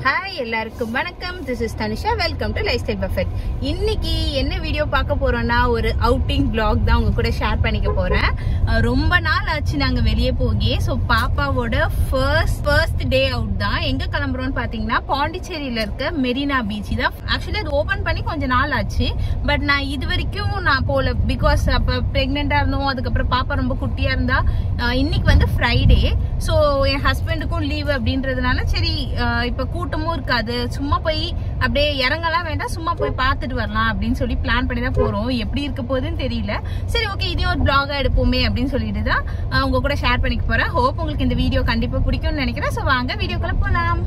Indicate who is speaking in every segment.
Speaker 1: hi எல்லாருக்கும் வணக்கம் this is Tanisha welcome to lifestyle perfect இன்னைக்கு என்ன வீடியோ பார்க்க போறோம்னா ஒரு அவுட்டிங் vlog தான் உங்க கூட ஷேர் பண்ணிக்க போறேன் அஹ் ரொம்ப நாள் ஆச்சு நாங்க வெளியே போகி ஸோ பாப்பாவோட ஃபர்ஸ்ட் ஃபர்ஸ்ட் டே அவுட் தான் எங்க கிளம்புறோம்னு பாத்தீங்கன்னா பாண்டிச்சேரியில இருக்க மெரினா பீச் தான் ஆக்சுவலி அது ஓபன் பண்ணி கொஞ்ச நாள் ஆச்சு பட் நான் இது வரைக்கும் நான் போல பிகாஸ் அப்ப பிரெக்னெண்டா இருந்தோம் அதுக்கப்புறம் பாப்பா ரொம்ப குட்டியா இருந்தா அஹ் இன்னைக்கு வந்து ஃப்ரைடே ஸோ என் ஹஸ்பண்டுக்கும் லீவ் அப்படின்றதுனால சரி அஹ் இப்ப கூட்டமும் இருக்காது சும்மா போய் அப்படியே இறங்கலாம் வேண்டாம் சும்மா போய் பார்த்துட்டு வரலாம் அப்படின்னு சொல்லி பிளான் பண்ணி தான் போறோம் எப்படி இருக்க போகுதுன்னு தெரியல சரி ஓகே இதையும் ஒரு பிளாகா எடுப்போமே அப்படின்னு சொல்லிட்டு தான் அஹ் உங்க கூட ஷேர் பண்ணிக்க போறேன் ஹோப் உங்களுக்கு இந்த வீடியோ கண்டிப்பா பிடிக்கும்னு நினைக்கிறேன் ஸோ வாங்க வீடியோக்குள்ள போலாம்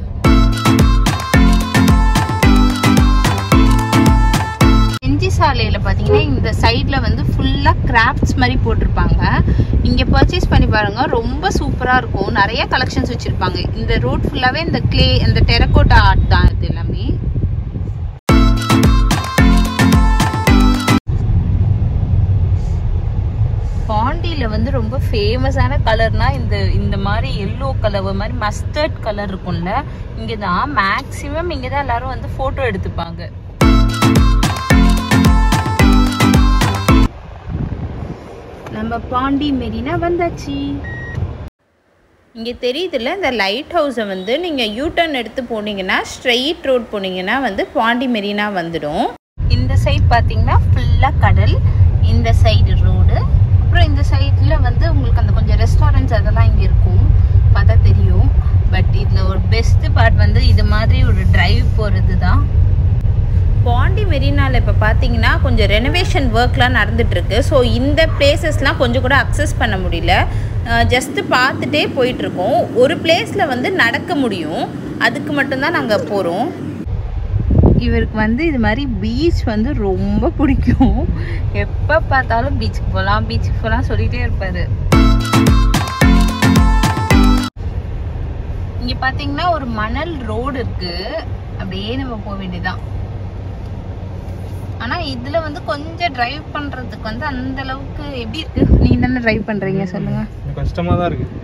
Speaker 1: என்ஜி சாலையில பாத்தீங்கன்னா இந்த சைட்ல வந்து ஃபுல்லா கிராஃப்ட்ஸ் மாதிரி போட்டிருப்பாங்க இங்க பர்ச்சேஸ் பண்ணி பாருங்க ரொம்ப சூப்பரா இருக்கும் நிறைய கலெக்ஷன்ஸ் வச்சிருப்பாங்க இந்த ரோட் ஃபுல்லாவே இந்த கிளே இந்த டெரகோட்டா ஆர்ட் தான் இது எல்லாமே பாண்டியில வந்து ரொம்ப ஃபேமஸான கலர்னா இந்த இந்த மாதிரி எல்லோ கலர் மாதிரி மஸ்டர்ட் கலர் இருக்கும்ல இங்க தான் மேக்ஸிமம் இங்க தான் எல்லாரும் வந்து போட்டோ எடுத்துப்பாங்க நம்ம பாண்டி மெரினா வந்தாச்சு இங்கே தெரியுதுல்ல இந்த லைட் ஹவுஸை வந்து நீங்கள் யூ டர்ன் எடுத்து போனீங்கன்னா ஸ்ட்ரெயிட் ரோட் போனீங்கன்னா வந்து பாண்டி மெரினா வந்துடும் இந்த சைட் பார்த்தீங்கன்னா ஃபுல்லாக கடல் இந்த சைடு ரோடு அப்புறம் இந்த சைடில் வந்து உங்களுக்கு அந்த கொஞ்சம் ரெஸ்டாரண்ட்ஸ் அதெல்லாம் இங்கே இருக்கும் பார்த்தா தெரியும் பட் இதில் ஒரு பெஸ்ட் பார்ட் வந்து இது மாதிரி ஒரு டிரைவ் போகிறது தான் பாண்டி மெரினாவில் இப்போ பார்த்தீங்கன்னா கொஞ்சம் ரெனோவேஷன் ஒர்க்லாம் நடந்துட்டுருக்கு ஸோ இந்த பிளேசஸ்லாம் கொஞ்சம் கூட அக்சஸ் பண்ண முடியல ஜஸ்ட்டு பார்த்துட்டே போயிட்டுருக்கோம் ஒரு பிளேஸில் வந்து நடக்க முடியும் அதுக்கு மட்டும்தான் நாங்கள் போகிறோம் இவருக்கு வந்து இது மாதிரி பீச் வந்து ரொம்ப பிடிக்கும் எப்போ பார்த்தாலும் பீச்சுக்கு போகலாம் பீச்சுக்கு போகலாம் சொல்லிகிட்டே இருப்பார் இங்கே பார்த்தீங்கன்னா ஒரு மணல் ரோடு இருக்குது அப்படியே நம்ம போக வேண்டியதான் ஆனா இதுல வந்து கொஞ்சம் டிரைவ் பண்றதுக்கு வந்து அந்த அளவுக்கு எப்படி இருக்கு நீங்க தானே டிரைவ் பண்றீங்க சொல்லுங்க
Speaker 2: கொஞ்சம் கஷ்டமா தான் இருக்கு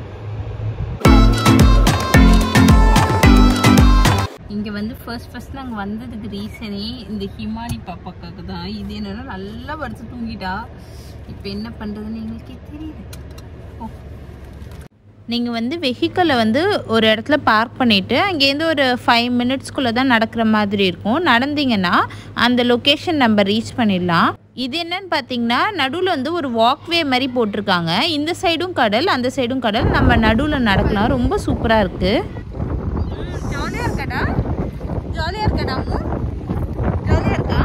Speaker 1: இங்க வந்து ஃபர்ஸ்ட் ஃபர்ஸ்ட் நாங்க வந்ததுக்கு ரீசனே இந்த ஹிமாலி பாப்பாக்காக தான் இது என்னன்னா நல்லா படுத்து தூங்கிட்டா இப்போ என்ன பண்றதுன்னு எங்களுக்கே தெரியல ஓ நீங்கள் வந்து வெஹிக்கிளை வந்து ஒரு இடத்துல பார்க் பண்ணிவிட்டு அங்கேருந்து ஒரு ஃபைவ் மினிட்ஸ்க்குள்ளே தான் நடக்கிற மாதிரி இருக்கும் நடந்தீங்கன்னா அந்த லொக்கேஷன் நம்ம ரீச் பண்ணிடலாம் இது என்னன்னு பார்த்தீங்கன்னா நடுவில் வந்து ஒரு வாக்வே மாதிரி போட்டிருக்காங்க இந்த சைடும் கடல் அந்த சைடும் கடல் நம்ம நடுவில் நடக்கலாம் ரொம்ப சூப்பராக இருக்குது ஜாலியாக இருக்காடா ஜாலியாக இருக்காடா ஜாலியாக இருக்கா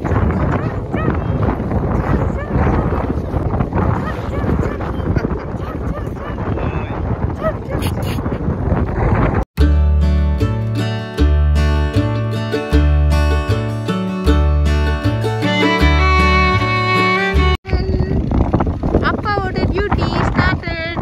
Speaker 1: அப்பாவோட டியூட்டி ஸ்டார்டட்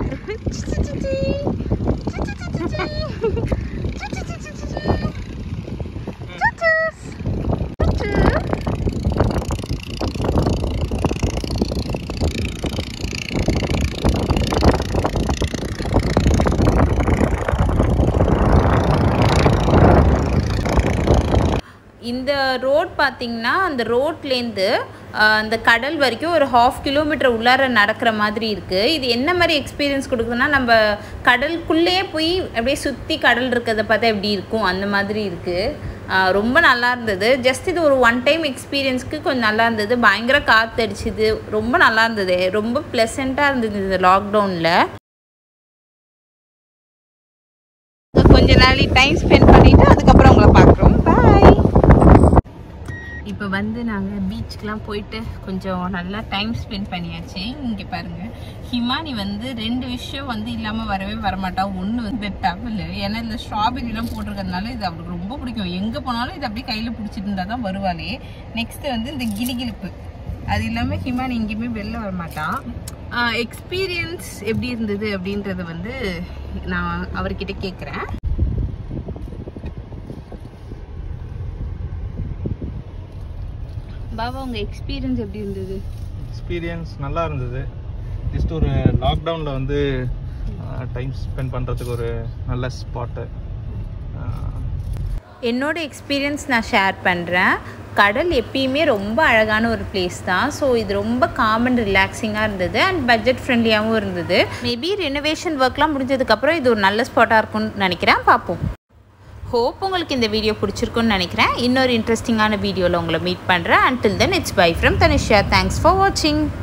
Speaker 1: இந்த ரோட் பார்த்தீங்கன்னா அந்த ரோட்லேருந்து அந்த கடல் வரைக்கும் ஒரு ஹாஃப் கிலோமீட்டர் உள்ளார நடக்கிற மாதிரி இருக்குது இது என்ன மாதிரி எக்ஸ்பீரியன்ஸ் கொடுக்குதுன்னா நம்ம கடலுக்குள்ளேயே போய் அப்படியே சுற்றி கடல் இருக்கிறத பார்த்தா எப்படி இருக்கும் அந்த மாதிரி இருக்குது ரொம்ப நல்லா இருந்தது ஜஸ்ட் இது ஒரு ஒன் டைம் எக்ஸ்பீரியன்ஸ்க்கு கொஞ்சம் நல்லா இருந்தது பயங்கர காற்று அடிச்சுது ரொம்ப நல்லா இருந்தது ரொம்ப ப்ளசண்ட்டாக இருந்தது இந்த லாக்டவுனில் கொஞ்ச நாளை டைம் ஸ்பெண்ட் பண்ணிவிட்டு அதுக்கப்புறம் உங்களை பார்க்குறோம் பாய் இப்போ வந்து நாங்கள் பீச்சுக்கெலாம் போயிட்டு கொஞ்சம் நல்லா டைம் ஸ்பெண்ட் பண்ணியாச்சு இங்கே பாருங்கள் ஹிமானி வந்து ரெண்டு விஷயம் வந்து இல்லாமல் வரவே வரமாட்டா ஒன்று வந்து டவல் ஏன்னா இதில் ஸ்ட்ராபெரிலாம் போட்டிருக்கிறதுனால இது அவளுக்கு ரொம்ப பிடிக்கும் எங்கே போனாலும் இது அப்படியே கையில் பிடிச்சிட்டு இருந்தால் தான் வருவாளே நெக்ஸ்ட்டு வந்து இந்த கிளிகிழிப்பு அது இல்லாமல் ஹிமானி எங்கேயுமே வெளில வரமாட்டா எக்ஸ்பீரியன்ஸ் எப்படி இருந்தது அப்படின்றத வந்து நான் அவர்கிட்ட கேட்குறேன் பாபா உங்க எக்ஸ்பீரியன்ஸ் எப்படி இருந்தது
Speaker 2: எக்ஸ்பீரியன்ஸ் நல்லா இருந்தது ஜஸ்ட் ஒரு லாக்டவுனில் வந்து டைம் ஸ்பெண்ட் பண்ணுறதுக்கு ஒரு நல்ல ஸ்பாட்டு
Speaker 1: என்னோட எக்ஸ்பீரியன்ஸ் நான் ஷேர் பண்ணுறேன் கடல் எப்பயுமே ரொம்ப அழகான ஒரு பிளேஸ் தான் ஸோ இது ரொம்ப காம் அண்ட் ரிலாக்ஸிங்காக இருந்தது அண்ட் பட்ஜெட் ஃப்ரெண்ட்லியாகவும் இருந்தது மேபி ரெனோவேஷன் ஒர்க்லாம் முடிஞ்சதுக்கப்புறம் இது ஒரு நல்ல ஸ்பாட்டாக இருக்கும்னு நினைக்கிறேன் பார்ப்போம் ஹோப் உங்களுக்கு இந்த வீடியோ பிடிச்சிருக்குன்னு நினைக்கிறேன் இன்னொரு இன்ட்ரெஸ்டிங்கான வீடியோவில் உங்களை மீட் பண்ணுறேன் until then it's bye from Tanisha thanks for வாட்சிங்